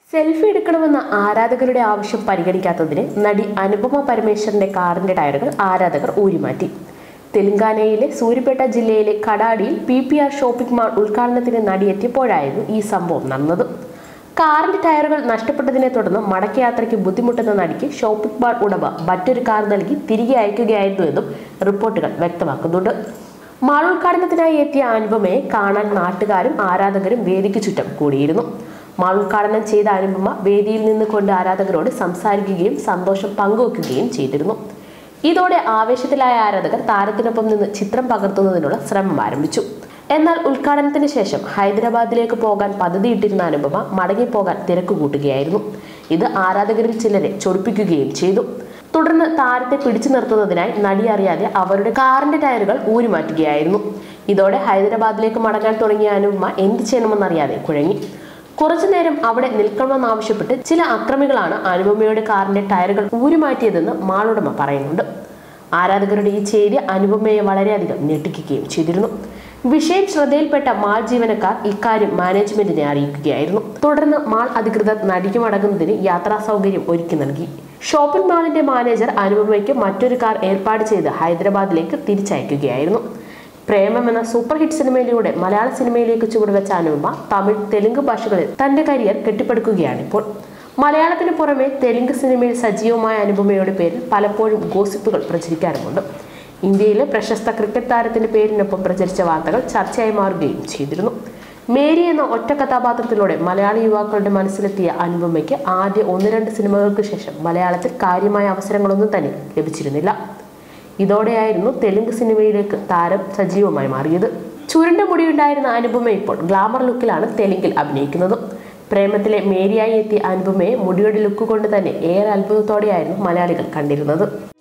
selfie എടുക്കണമെന്ന ആരാധകരുടെ ആവശ്യം പരിഗണിക്കാത്തതിന് നടി അനുപമ പരമേശ്വരന്റെ കാറിന്റെ ടയറുകൾ ആരാധകർ ഊരിമാറ്റി തെലങ്കാനയിലെ സൂര്യപേട്ട ജില്ലയിലെ കടാടിയിൽ P P R shopping mall ഉദ്ഘാടനത്തിന് നടിയെത്തിയപ്പോഴായിരുന്നു ഈ സംഭവം നടന്നത് കാറിന്റെ ടയറുകൾ നഷ്ടപ്പെട്ടതിനെ തുടർന്ന് മടക്കയാത്രയ്ക്ക് ബുദ്ധിമുട്ടുന്ന നടിക്ക് ഷോപ്പിംഗ് മാൾ ഉടമ മറ്റൊരു കാർ നൽകി തിരികെ അയക്കുകയായിരുന്നുവെന്നും റിപ്പോർട്ടുകൾ വ്യക്തമാക്കുന്നുണ്ട് മാൾ ഉദ്ഘാടനത്തിനായി എത്തിയ അനുപമയെ കാണാൻ നാട്ടുകാരും ആരാധകരും വേദിക്ക് ചുറ്റും കൂടിയിരുന്നു മാൾ ഉദ്ഘാടനം ചെയ്ത അനുപമ വേദിയിൽ നിന്ന് കൊണ്ട് ആരാധകരോട് സംസാരിക്കുകയും സന്തോഷം പങ്കുവെക്കുകയും ചെയ്തിരുന്നു ഇതോടെ ആവേശത്തിലായ ആരാധകർ താരത്തിനൊപ്പം നിന്ന് ചിത്രം പകർത്തുന്നതിനുള്ള ശ്രമം ആരംഭിച്ചു എന്നാൽ ഉദ്ഘാടനത്തിന് ശേഷം ഹൈദരാബാദിലേക്ക് പോകാൻ പദ്ധതിയിട്ടിരുന്ന അനുപമ മടങ്ങിപ്പോകാൻ തിരക്ക് കൂട്ടുകയായിരുന്നു ഇത് ആരാധകരിൽ ചിലരെ ചൊടിപ്പിക്കുകയും ചെയ്തു തുടർന്ന് താരത്തെ പിടിച്ചു നിർത്തുന്നതിനായി നടി അറിയാതെ അവരുടെ കാറിന്റെ ടയറുകൾ ഊരിമാറ്റുകയായിരുന്നു ഇതോടെ ഹൈദരാബാദിലേക്ക് മടങ്ങാൻ തുടങ്ങിയ അനുപമ എന്ത് ചെയ്യണമെന്നറിയാതെ കുഴങ്ങി കുറച്ചു നേരം അവിടെ നിൽക്കണമെന്നാവശ്യപ്പെട്ട് ചില അക്രമികളാണ് അനുപമയുടെ കാറിന്റെ ടയറുകൾ ഊരിമാറ്റിയതെന്ന് മാളുടമ പറയുന്നുണ്ട് ആരാധകരുടെ ഈ ചെയ്തി അനുപമയെ വളരെയധികം ഞെട്ടിക്കുകയും ചെയ്തിരുന്നു വിഷയം ശ്രദ്ധയിൽപ്പെട്ട മാൾ ജീവനക്കാർ ഇക്കാര്യം മാനേജ്മെന്റിനെ അറിയിക്കുകയായിരുന്നു തുടർന്ന് മാൾ അധികൃതർ നടിക്ക് മടങ്ങുന്നതിന് യാത്രാ സൗകര്യം ഒരുക്കി നൽകി ഷോപ്പിംഗ് മാളിന്റെ മാനേജർ അനുപമയ്ക്ക് മറ്റൊരു കാർ ഏർപ്പാട് ചെയ്ത് ഹൈദരാബാദിലേക്ക് തിരിച്ചയക്കുകയായിരുന്നു പ്രേമം എന്ന സൂപ്പർ ഹിറ്റ് സിനിമയിലൂടെ മലയാള സിനിമയിലേക്ക് ചുവടുവെച്ച അനുപമ തമിഴ് തെലുങ്ക് ഭാഷകളിൽ തന്റെ കരിയർ കെട്ടിപ്പടുക്കുകയാണ് ഇപ്പോൾ മലയാളത്തിന് പുറമെ തെലുങ്ക് സിനിമയിൽ സജീവമായ അനുപമയുടെ പേരിൽ പലപ്പോഴും ഗോസിപ്പുകൾ പ്രചരിക്കാറുമുണ്ട് ഇന്ത്യയിലെ പ്രശസ്ത ക്രിക്കറ്റ് താരത്തിന്റെ പേരിനൊപ്പം പ്രചരിച്ച വാർത്തകൾ ചർച്ചയായി മാറുകയും ചെയ്തിരുന്നു മേരി എന്ന ഒറ്റ കഥാപാത്രത്തിലൂടെ മലയാളി യുവാക്കളുടെ മനസ്സിലെത്തിയ അനുപമയ്ക്ക് ആദ്യ ഒന്ന് രണ്ട് സിനിമകൾക്ക് ശേഷം മലയാളത്തിൽ കാര്യമായ അവസരങ്ങളൊന്നും തന്നെ ലഭിച്ചിരുന്നില്ല ഇതോടെയായിരുന്നു തെലുങ്ക് സിനിമയിലേക്ക് താരം സജീവമായി മാറിയത് ചുരുണ്ട മുടിയുണ്ടായിരുന്ന അനുപമ ഇപ്പോൾ ഗ്ലാമർ ലുക്കിലാണ് തെലുങ്കിൽ അഭിനയിക്കുന്നത് പ്രേമത്തിലെ മേരിയായി എത്തിയ അനുപമയെ മുടിയുടെ ലുക്ക് കൊണ്ട് തന്നെ ഏറെ അത്ഭുതത്തോടെയായിരുന്നു മലയാളികൾ കണ്ടിരുന്നത്